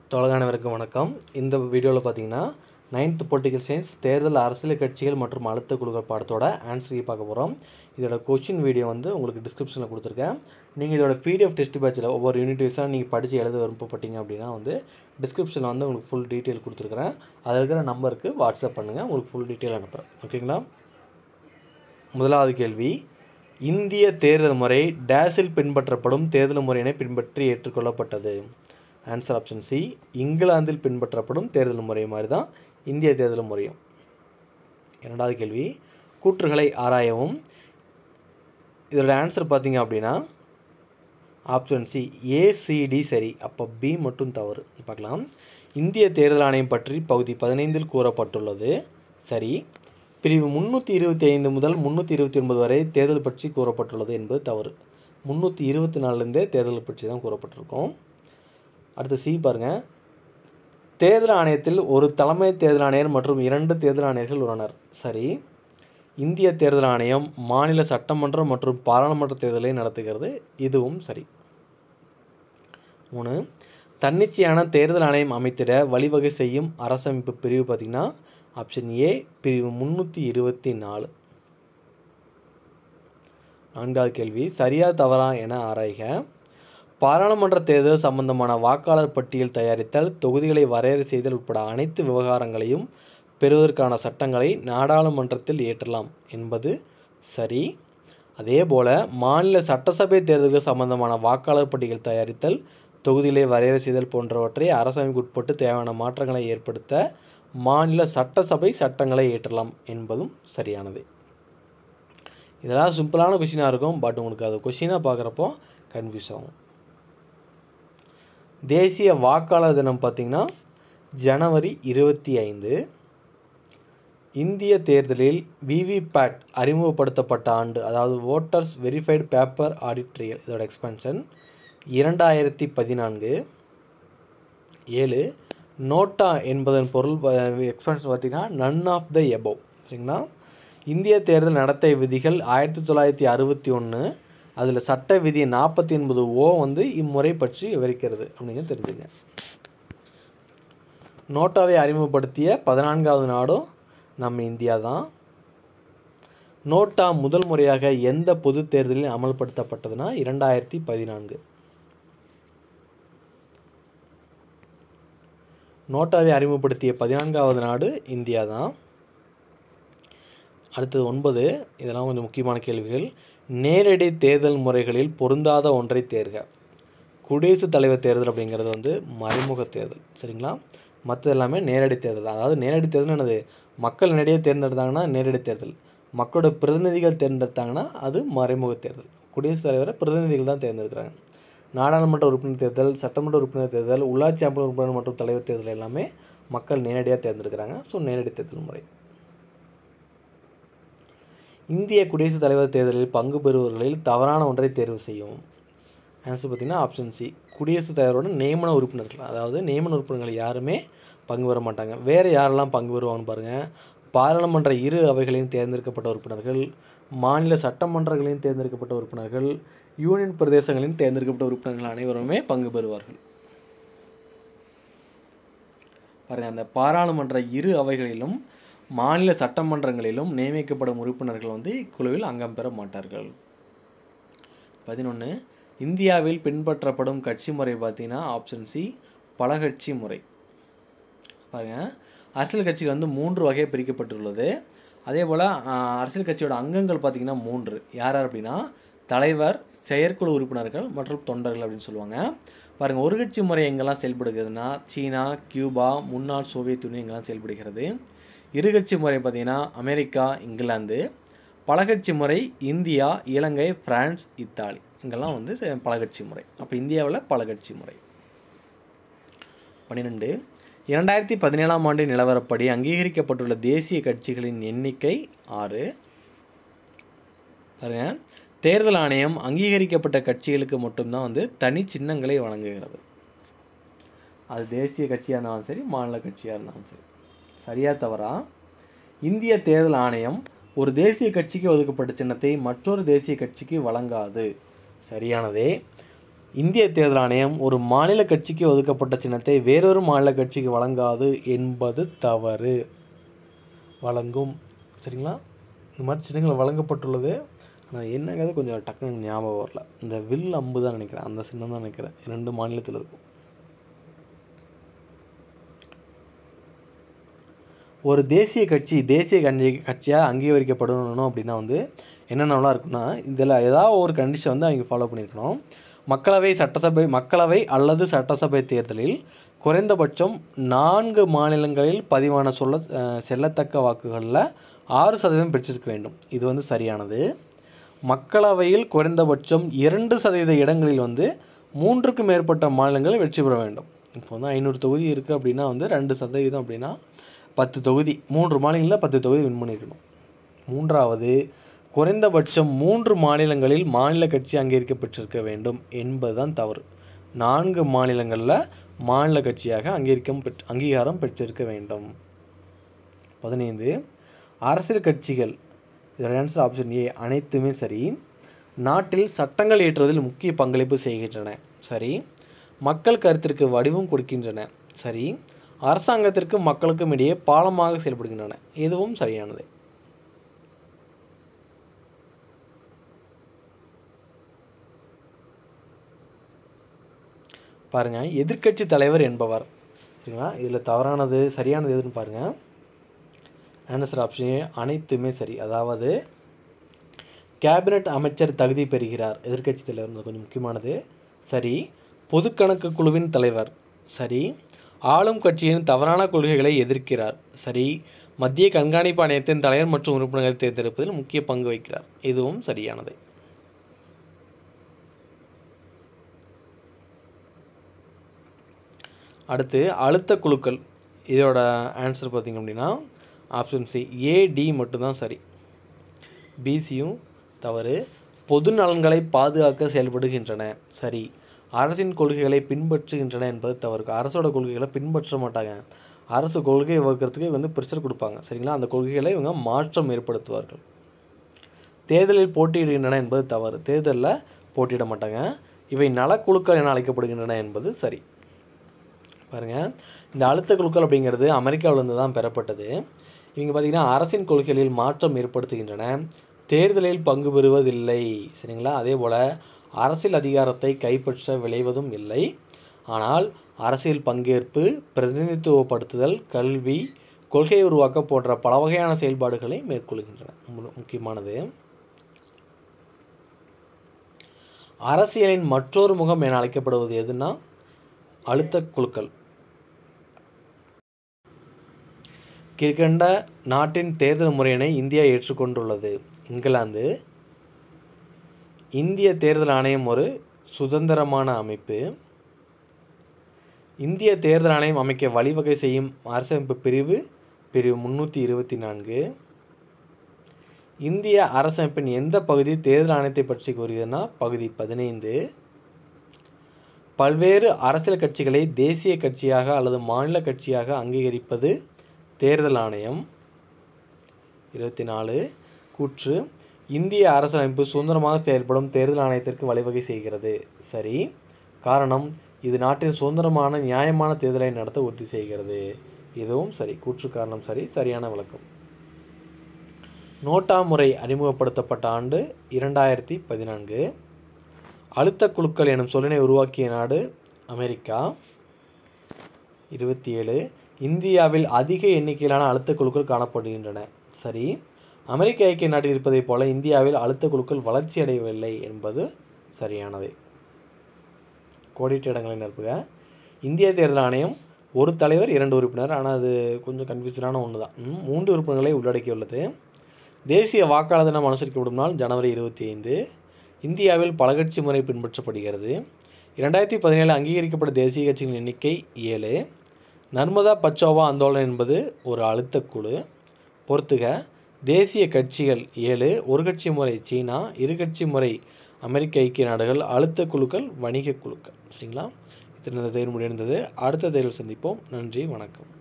தொலைகானவருக்கு வணக்கம் இந்த வீடியோவில் பார்த்தீங்கன்னா நைன்த் பொலிட்டிக்கல் சயின்ஸ் தேர்தல் அரசியல் கட்சிகள் மற்றும் அழுத்த குழுக்கள் பாடத்தோட ஆன்சரையும் பார்க்க போகிறோம் இதோட கொஷின் வீடியோ வந்து உங்களுக்கு டிஸ்கிரிப்ஷனில் கொடுத்துருக்கேன் நீங்கள் இதோட பிடிஎஃப் டெஸ்ட் பேட்சில் ஒவ்வொரு யூனிட் வைஸாக நீங்கள் படித்து எழுத விருப்பப்பட்டீங்க அப்படின்னா வந்து டிஸ்கிரிப்ஷனில் வந்து உங்களுக்கு ஃபுல் டீட்டெயில் கொடுத்துருக்குறேன் அதில் இருக்கிற நம்பருக்கு வாட்ஸ்அப் பண்ணுங்கள் உங்களுக்கு ஃபுல் டீட்டெயில் அனுப்புகிறேன் ஓகேங்களா முதலாவது கேள்வி இந்திய தேர்தல் முறை டேஸில் பின்பற்றப்படும் தேர்தல் முறையினை பின்பற்றி ஏற்றுக்கொள்ளப்பட்டது ஆன்சர் ஆப்ஷன் சி இங்கிலாந்தில் பின்பற்றப்படும் தேர்தல் முறை மாதிரி தான் இந்திய தேர்தல் முறையும் இரண்டாவது கேள்வி கூற்றுகளை ஆராயவும் இதோட ஆன்சர் பார்த்தீங்க அப்படின்னா ஆப்ஷன் சி ஏசிடி சரி அப்போ பி மட்டும் தவறு பார்க்கலாம் இந்திய தேர்தல் ஆணையம் பற்றி பகுதி பதினைந்தில் கூறப்பட்டுள்ளது சரி பிரிவு முந்நூற்றி இருபத்தி ஐந்து முதல் முந்நூற்றி இருபத்தி ஒன்பது வரை தேர்தல் பற்றி கூறப்பட்டுள்ளது என்பது தவறு முந்நூற்றி இருபத்தி நாலுலேருந்தே தேர்தல் பற்றி தான் கூறப்பட்டிருக்கும் அடுத்து சி பாருங்கள் தேர்தல் ஆணையத்தில் ஒரு தலைமை தேர்தல் ஆணையர் மற்றும் இரண்டு தேர்தல் ஆணையர்கள் உள்ளனர் சரி இந்திய தேர்தல் ஆணையம் மாநில சட்டமன்ற மற்றும் பாராளுமன்ற தேர்தலை நடத்துகிறது இதுவும் சரி மூணு தன்னிச்சையான தேர்தல் ஆணையம் அமைத்திட வழிவகை செய்யும் அரசமைப்பு பிரிவு பார்த்திங்கன்னா ஆப்ஷன் ஏ பிரிவு முந்நூற்றி இருபத்தி நாலு நான்காவது கேள்வி சரியா தவறா என ஆராய்க பாராளுமன்ற தேர்தல் சம்பந்தமான வாக்காளர் பட்டியல் தயாரித்தல் தொகுதிகளை வரையறை செய்தல் உட்பட அனைத்து விவகாரங்களையும் பெறுவதற்கான சட்டங்களை நாடாளுமன்றத்தில் இயற்றலாம் என்பது சரி அதேபோல மாநில சட்டசபை தேர்தல்கள் சம்பந்தமான வாக்காளர் பட்டியல் தயாரித்தல் தொகுதிகளை வரையறை செய்தல் போன்றவற்றை அரசமைப்பு உட்பட்டு தேவையான மாற்றங்களை ஏற்படுத்த மாநில சட்டசபை சட்டங்களை இயற்றலாம் என்பதும் சரியானது இதெல்லாம் சிம்பிளான கொஷினாக இருக்கும் பட் உங்களுக்கு அது கொஷினாக பார்க்குறப்போ கன்ஃபியூஸ் ஆகும் தேசிய வாக்காளர் தினம் பார்த்திங்கன்னா ஜனவரி இருபத்தி ஐந்து இந்திய தேர்தலில் விவிபேட் அறிமுகப்படுத்தப்பட்ட ஆண்டு அதாவது voters verified paper audit trail இதோட எக்ஸ்பென்ஷன் இரண்டாயிரத்தி பதினான்கு ஏழு நோட்டா என்பதன் பொருள் எக்ஸ்பென்ஷன் பார்த்திங்கன்னா நன் ஆஃப் த எபோவ் சரிங்களா இந்திய தேர்தல் நடத்தை விதிகள் ஆயிரத்தி தொள்ளாயிரத்தி அறுபத்தி ஒன்று அதில் சட்ட விதி நாற்பத்தி ஒன்பது ஓ வந்து இம்முறை பற்றி விவரிக்கிறது அப்படிங்க தெரிஞ்சுங்க நோட்டாவை அறிமுகப்படுத்திய பதினான்காவது நாடும் நம்ம இந்தியா தான் நோட்டா முதல் முறையாக எந்த பொது தேர்தலில் அமல்படுத்தப்பட்டதுன்னா இரண்டாயிரத்தி பதினான்கு நோட்டாவை அறிமுகப்படுத்திய பதினான்காவது நாடு இந்தியா தான் அடுத்தது ஒன்பது இதெல்லாம் கொஞ்சம் முக்கியமான கேள்விகள் நேரடி தேர்தல் முறைகளில் பொருந்தாத ஒன்றை தேர்க குடியரசுத் தலைவர் தேர்தல் அப்படிங்கிறது வந்து மறைமுக தேர்தல் சரிங்களா மற்றது எல்லாமே நேரடி தேர்தல் அதாவது நேரடி தேர்தல் என்னது மக்கள் நேரடியாக தேர்ந்தெடுத்தாங்கன்னா நேரடி தேர்தல் மக்களோட பிரதிநிதிகள் தேர்ந்தெடுத்தாங்கன்னா அது மறைமுக தேர்தல் குடியரசுத் தலைவரை பிரதிநிதிகள் தான் தேர்ந்தெடுக்கிறாங்க நாடாளுமன்ற உறுப்பினர் தேர்தல் சட்டமன்ற உறுப்பினர் தேர்தல் உள்ளாட்சி அமைப்பு உறுப்பினர் மற்றும் தலைவர் தேர்தல் எல்லாமே மக்கள் நேரடியாக தேர்ந்தெடுக்கிறாங்க ஸோ நேரடி தேர்தல் முறை இந்திய குடியரசுத் தலைவர் தேர்தலில் பங்கு பெறுபவர்களில் தவறான ஒன்றை தேர்வு செய்யும் ஆன்சர் பார்த்திங்கன்னா ஆப்ஷன் சி குடியரசுத் தலைவரோட நியமன உறுப்பினர்கள் அதாவது நியமன உறுப்பினர்கள் யாருமே பங்கு பெற மாட்டாங்க வேறு யாரெல்லாம் பங்கு பெறுவாங்கன்னு பாருங்கள் பாராளுமன்ற இரு அவைகளையும் தேர்ந்தெடுக்கப்பட்ட உறுப்பினர்கள் மாநில சட்டமன்றங்களையும் தேர்ந்தெடுக்கப்பட்ட உறுப்பினர்கள் யூனியன் பிரதேசங்களின் தேர்ந்தெடுக்கப்பட்ட உறுப்பினர்கள் அனைவருமே பங்கு பெறுவார்கள் பாருங்கள் அந்த பாராளுமன்ற இரு அவைகளிலும் மாநில சட்டமன்றங்களிலும் நியமிக்கப்படும் உறுப்பினர்கள் வந்து இக்குழுவில் அங்கம் பெற மாட்டார்கள் பதினொன்று இந்தியாவில் பின்பற்றப்படும் கட்சி முறை பார்த்தீங்கன்னா ஆப்ஷன் சி பலகட்சி முறை பாருங்கள் அரசியல் கட்சிகள் வந்து மூன்று வகை பிரிக்கப்பட்டுள்ளது அதே போல் அரசியல் கட்சியோட அங்கங்கள் பார்த்திங்கன்னா மூன்று யார் யார் அப்படின்னா தலைவர் செயற்குழு உறுப்பினர்கள் மற்றும் தொண்டர்கள் அப்படின்னு சொல்லுவாங்க பாருங்கள் ஒரு கட்சி முறை எங்கெல்லாம் செயல்படுகிறதுனா சீனா கியூபா முன்னாள் சோவியத் யூனியன் எங்கெல்லாம் செயல்படுகிறது இருகட்சி முறை பார்த்திங்கன்னா அமெரிக்கா இங்கிலாந்து பலகட்சி முறை இந்தியா இலங்கை பிரான்ஸ் இத்தாலி இங்கெல்லாம் வந்து பலகட்சி முறை அப்போ இந்தியாவில் பலகட்சி முறை பன்னிரெண்டு இரண்டாயிரத்தி பதினேழாம் ஆண்டு நிலவரப்படி அங்கீகரிக்கப்பட்டுள்ள தேசிய கட்சிகளின் எண்ணிக்கை ஆறு பாருங்க தேர்தல் ஆணையம் அங்கீகரிக்கப்பட்ட கட்சிகளுக்கு மட்டும்தான் வந்து தனி சின்னங்களை வழங்குகிறது அது தேசிய கட்சியாக இருந்தாலும் சரி மாநில கட்சியாக இருந்தாலும் சரி சரியா தவறா இந்திய தேர்தல் ஆணையம் ஒரு தேசிய கட்சிக்கு ஒதுக்கப்பட்ட சின்னத்தை மற்றொரு தேசிய கட்சிக்கு வழங்காது சரியானதே இந்திய தேர்தல் ஆணையம் ஒரு மாநில கட்சிக்கு ஒதுக்கப்பட்ட சின்னத்தை வேறொரு மாநில கட்சிக்கு வழங்காது என்பது தவறு வழங்கும் சரிங்களா இந்த மாதிரி சின்னங்கள் வழங்கப்பட்டுள்ளது ஆனால் என்னங்கிறது கொஞ்சம் டக்குன்னு ஞாபகம் வரல இந்த வில் அம்பு தான் நினைக்கிறேன் அந்த சின்னம் தான் நினைக்கிறேன் ரெண்டு மாநிலத்தில் இருக்கும் ஒரு தேசிய கட்சி தேசிய கட்சி கட்சியாக அங்கீகரிக்கப்படணும் அப்படின்னா வந்து என்னென்னலாம் இருக்குன்னா இதில் ஏதாவது ஒரு கண்டிஷன் வந்து அவங்க ஃபாலோ பண்ணியிருக்கணும் மக்களவை சட்டசபை மக்களவை அல்லது சட்டசபை தேர்தலில் குறைந்தபட்சம் நான்கு மாநிலங்களில் பதிவான சொல்ல அஹ், செல்லத்தக்க வாக்குகளில் ஆறு சதவீதம் பெற்றிருக்க வேண்டும் இது வந்து சரியானது மக்களவையில் குறைந்தபட்சம் இரண்டு சதவீத இடங்களில் வந்து மூன்றுக்கும் மேற்பட்ட மாநிலங்கள் வெற்றி பெற வேண்டும் இப்போ வந்து ஐநூறு தொகுதி இருக்குது அப்படின்னா வந்து ரெண்டு சதவீதம் அப்படின்னா பத்து தொகுதி மூன்று மாநிலங்களில் பத்து தொகுதி வின் பண்ணியிருக்கணும் மூன்றாவது குறைந்தபட்சம் மூன்று மாநிலங்களில் மாநில கட்சி அங்கீகரிக்கப்பட்டிருக்க வேண்டும் என்பதுதான் தவறு நான்கு மாநிலங்களில் மாநில கட்சியாக அங்கீகரிக்கம் பெற்று அங்கீகாரம் பெற்றிருக்க வேண்டும் பதினைந்து அரசியல் கட்சிகள் இதோட ஆன்சர் ஆப்ஷன் ஏ அனைத்துமே சரி நாட்டில் சட்டங்கள் இயற்றுவதில் முக்கிய பங்களிப்பு செய்கின்றன சரி மக்கள் கருத்திற்கு வடிவம் கொடுக்கின்றன சரி அரசாங்கத்திற்கும் மக்களுக்கும் இடையே பாலமாக செயல்படுகின்றன இதுவும் சரியானது பாருங்கள் எதிர்க்கட்சி தலைவர் என்பவர் சரிங்களா இதில் தவறானது சரியானது எதுன்னு பாருங்கள் ஆன்சர் ஆப்ஷன் ஏ அனைத்துமே சரி அதாவது கேபினட் அமைச்சர் தகுதி பெறுகிறார் எதிர்க்கட்சி தலைவர் கொஞ்சம் முக்கியமானது சரி பொதுக்கணக்கு குழுவின் தலைவர் சரி ஆளும் கட்சியின் தவறான கொள்கைகளை எதிர்க்கிறார் சரி மத்திய கண்காணிப்பு ஆணையத்தின் தலைவர் மற்றும் உறுப்பினர்களை தேர்ந்தெடுப்பதில் முக்கிய பங்கு வகிக்கிறார் இதுவும் சரியானது அடுத்து அழுத்த குழுக்கள் இதோட ஆன்சர் பார்த்திங்க அப்படின்னா ஆப்ஷன் சி ஏடி மட்டும்தான் சரி பிசியும் தவறு பொது நலன்களை பாதுகாக்க செயல்படுகின்றன சரி அரசின் கொள்கைகளை பின்பற்றுகின்றன என்பது தவறு அரசோட கொள்கைகளை பின்பற்ற மாட்டாங்க அரசு கொள்கை வகுக்கிறதுக்கு வந்து ப்ரெஷர் கொடுப்பாங்க சரிங்களா அந்த கொள்கைகளை இவங்க மாற்றம் ஏற்படுத்துவார்கள் தேர்தலில் போட்டியிடுகின்றன என்பது தவறு தேர்தலில் போட்டியிட மாட்டாங்க இவை நலக்குழுக்கள் என அழைக்கப்படுகின்றன என்பது சரி பாருங்கள் இந்த அழுத்த குழுக்கள் அப்படிங்கிறது அமெரிக்காவிலிருந்து தான் பெறப்பட்டது இவங்க பார்த்திங்கன்னா அரசின் கொள்கைகளில் மாற்றம் ஏற்படுத்துகின்றன தேர்தலில் பங்கு பெறுவதில்லை சரிங்களா அதே போல் அரசியல் அதிகாரத்தை கைப்பற்ற விளைவதும் இல்லை ஆனால் அரசியல் பங்கேற்பு பிரதிநிதித்துவப்படுத்துதல் கல்வி கொள்கை உருவாக்க போன்ற பல வகையான செயல்பாடுகளை மேற்கொள்கின்றன மு- முக்கியமானது அரசியலின் மற்றொரு முகம் என அழைக்கப்படுவது எதுனா அழுத்த குழுக்கள் கீழ்கண்ட நாட்டின் தேர்தல் முறையினை இந்தியா ஏற்றுக்கொண்டுள்ளது இங்கிலாந்து இந்திய தேர்தல் ஆணையம் ஒரு சுதந்திரமான அமைப்பு இந்திய தேர்தல் ஆணையம் அமைக்க வழிவகை செய்யும் அரசமைப்பு பிரிவு பிரிவு முன்னூற்றி இருபத்தி நான்கு இந்திய அரசமைப்பின் எந்த பகுதி தேர்தல் ஆணையத்தை பற்றி கூறுகிறதுனா பகுதி பதினைந்து பல்வேறு அரசியல் கட்சிகளை தேசிய கட்சியாக அல்லது மாநில கட்சியாக அங்கீகரிப்பது தேர்தல் ஆணையம் இருபத்தி நாலு கூற்று இந்திய அரசமைப்பு சுதந்திரமாக செயல்படும் தேர்தல் ஆணையத்திற்கு வழிவகை செய்கிறது சரி காரணம் இது நாட்டின் சுதந்திரமான நியாயமான தேர்தலை நடத்த உறுதி செய்கிறது இதுவும் சரி கூற்று காரணம் சரி சரியான விளக்கம் நோட்டா முறை அறிமுகப்படுத்தப்பட்ட ஆண்டு இரண்டாயிரத்தி பதினான்கு அழுத்த குழுக்கள் எனும் சொல்லினை உருவாக்கிய நாடு அமெரிக்கா இருபத்தி ஏழு இந்தியாவில் அதிக எண்ணிக்கையிலான அழுத்த குழுக்கள் காணப்படுகின்றன சரி அமெரிக்க ஐக்கிய நாட்டில் இருப்பதைப் போல இந்தியாவில் அழுத்த குழுக்கள் வளர்ச்சி அடையவில்லை என்பது சரியானது கோடிட்ட இடங்களை நிரப்புக இந்திய தேர்தல் ஆணையம் ஒரு தலைவர் இரண்டு உறுப்பினர் ஆனால் அது கொஞ்சம் கன்ஃபியூஷனான ஒன்று தான் ம், மூன்று உறுப்பினர்களை உள்ளடக்கியுள்ளது தேசிய வாக்காளர் தினம் அனுசரிக்கப்படும் நாள் ஜனவரி இருபத்தி ஐந்து இந்தியாவில் பல கட்சி முறை பின்பற்றப்படுகிறது இரண்டாயிரத்தி பதினேழு அங்கீகரிக்கப்பட்ட தேசிய கட்சிகளின் எண்ணிக்கை ஏழு நர்மதா பச்சோவா ஆந்தோலன் என்பது ஒரு அழுத்தக் குழு பொறுத்துக தேசிய கட்சிகள் ஏழு ஒரு கட்சி முறை சீனா இரு கட்சி முறை அமெரிக்க ஐக்கிய நாடுகள் அழுத்த குழுக்கள் வணிக குழுக்கள் சரிங்களா இத்தனை தேர்வு முடிந்தது அடுத்த தேர்வில் சந்திப்போம் நன்றி வணக்கம்